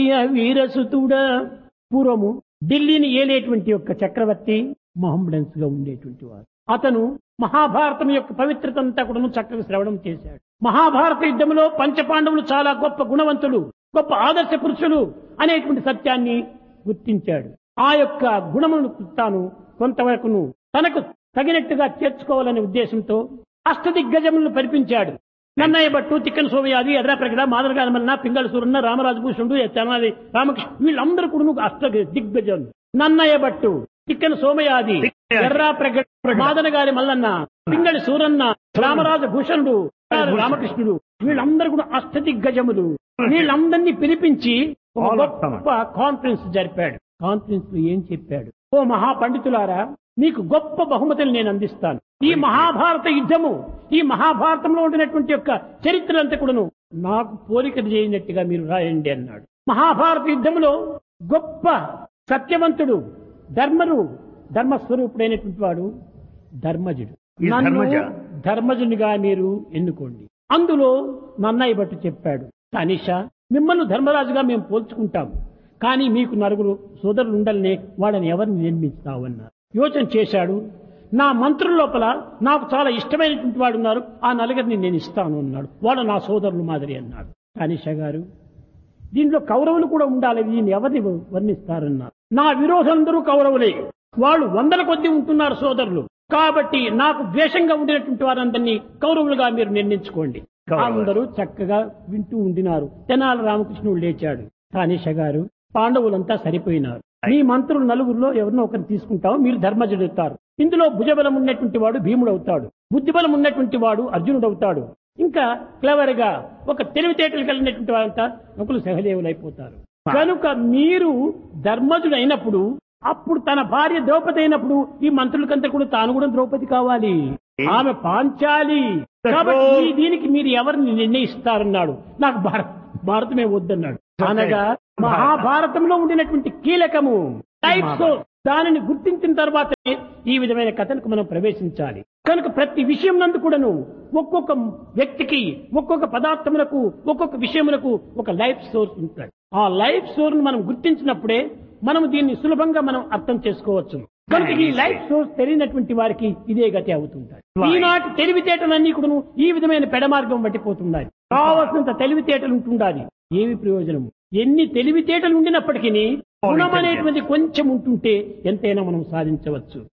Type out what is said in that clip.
వీరసుతుడా పూర్వము ఢిల్లీని ఏలేటువంటి యొక్క చక్రవర్తి మొహమ్మడన్స్ గా ఉండేటువంటి వాడు అతను మహాభారతం యొక్క పవిత్రత అంతా కూడా చక్కగా శ్రవణం చేశాడు మహాభారత యుద్ధంలో పంచపాండవులు చాలా గొప్ప గుణవంతులు గొప్ప ఆదర్శ పురుషులు అనేటువంటి సత్యాన్ని గుర్తించాడు ఆ యొక్క గుణమును తాను కొంతవరకును తనకు తగినట్టుగా చేర్చుకోవాలనే ఉద్దేశంతో అష్టదిగ్గజములను పరిపించాడు నన్నయ్య భట్టు తిక్కన సోమయాది ఎర్రప్రగడ మాదరగానమన్న పింగళ సూరన్న రామరాజభూషణుడు తెనాలి రామకృష్ణ వీళ్ళందరూ కూడా అష్ట దిగ్గజం నన్నయ్య భట్టు తిక్కన సోమయాది ఎర్రాప్రగడ మాదనగారి మల్లన్న పింగళి సూరన్న రామరాజ భూషణుడు రామకృష్ణుడు వీళ్ళందరూ కూడా అష్ట దిగ్గజములు వీళ్ళందరినీ పిలిపించి ఒక All of them. గొప్ప కాన్ఫరెన్స్ జరిపాడు కాన్ఫరెన్స్ లో ఏం చెప్పాడు ఓ మహాపండితులారా మీకు గొప్ప బహుమతులు నేను అందిస్తాను ఈ మహాభారత యుద్ధము ఈ మహాభారతంలో ఉండినటువంటి యొక్క చరిత్ర అంతా కూడాను నాకు పోలిక చేయనట్టుగా మీరు రాయండి అన్నాడు మహాభారత యుద్ధములో గొప్ప సత్యవంతుడు ధర్మరు ధర్మస్వరూపుడైనటువంటి వాడు ధర్మజుడు ఈ నన్ను ధర్మజ. ధర్మజునిగా మీరు ఎన్నుకోండి అందులో నన్నయ్య భట్టు చెప్పాడు తనిష మిమ్మల్ని ధర్మరాజుగా మేము పోల్చుకుంటాం కానీ మీకు నలుగురు సోదరులు ఉండాలనే వాళ్ళని ఎవరిని నిర్మిస్తావన్నారు యోచన చేశాడు నా మంత్రుల లోపల నాకు చాలా ఇష్టమైనటువంటి వాడు ఉన్నారు ఆ నలుగురిని నేను ఇస్తాను అన్నాడు వాళ్ళు నా సోదరులు మాదిరి అన్నాడు తనిష గారు దీంట్లో కౌరవులు కూడా ఉండాలి దీన్ని ఎవరిని వర్ణిస్తారన్నారు నా విరోధులందరూ కౌరవులే వాళ్ళు వందల కొద్ది ఉంటున్నారు సోదరులు కాబట్టి నాకు ద్వేషంగా ఉండినటువంటి వారందరినీ కౌరవులుగా మీరు నిర్ణయించుకోండి కౌరవులు. అందరూ చక్కగా వింటూ ఉండినారు తెనాల రామకృష్ణుడు లేచాడు తానిష గారు పాండవులంతా సరిపోయినారు మీ మంత్రులు నలుగురిలో ఎవరినో ఒకరిని తీసుకుంటాం మీరు ధర్మజుడు అవుతారు ఇందులో భుజబలం ఉన్నటువంటి వాడు భీముడు అవుతాడు బుద్ధిబలం ఉన్నటువంటి వాడు అర్జునుడు అవుతాడు ఇంకా క్లవర్ గా ఒక తెలివితేటలు కలిగినటువంటి వారంతా నకులు సహదేవులు అయిపోతారు కనుక మీరు ధర్మజుడు అయినప్పుడు అప్పుడు తన భార్య ద్రౌపది అయినప్పుడు ఈ మంత్రులకంతా కూడా తాను కూడా ద్రౌపది కావాలి ఆమె పాంచాలి కాబట్టి ఈ దీనికి మీరు ఎవరిని నిర్ణయిస్తారన్నాడు నాకు భారత భారతమే వద్దన్నాడు అనగా మహాభారతంలో ఉండినటువంటి కీలకము టైప్స్ దానిని గుర్తించిన తర్వాతనే ఈ విధమైన కథలకు మనం ప్రవేశించాలి కనుక ప్రతి విషయం నందు కూడాను ఒక్కొక్క వ్యక్తికి ఒక్కొక్క పదార్థములకు ఒక్కొక్క విషయములకు ఒక లైఫ్ సోర్స్ ఉంటుంది ఆ లైఫ్ సోర్స్ మనం గుర్తించినప్పుడే మనం దీన్ని సులభంగా మనం అర్థం చేసుకోవచ్చు కనుక ఈ లైఫ్ సోర్స్ తెలియనటువంటి వారికి ఇదే గతి అవుతుంటాయి ఈనాటి తెలివితేటలన్నీ కూడా ఈ విధమైన పెడమార్గం పట్టిపోతున్నాయి కావలసినంత తెలివితేటలు ఉంటుండాలి ఏమి ప్రయోజనం ఎన్ని తెలివితేటలు ఉండినప్పటికీ గుణం అనేటువంటి కొంచెం ఉంటుంటే ఎంతైనా మనం సాధించవచ్చు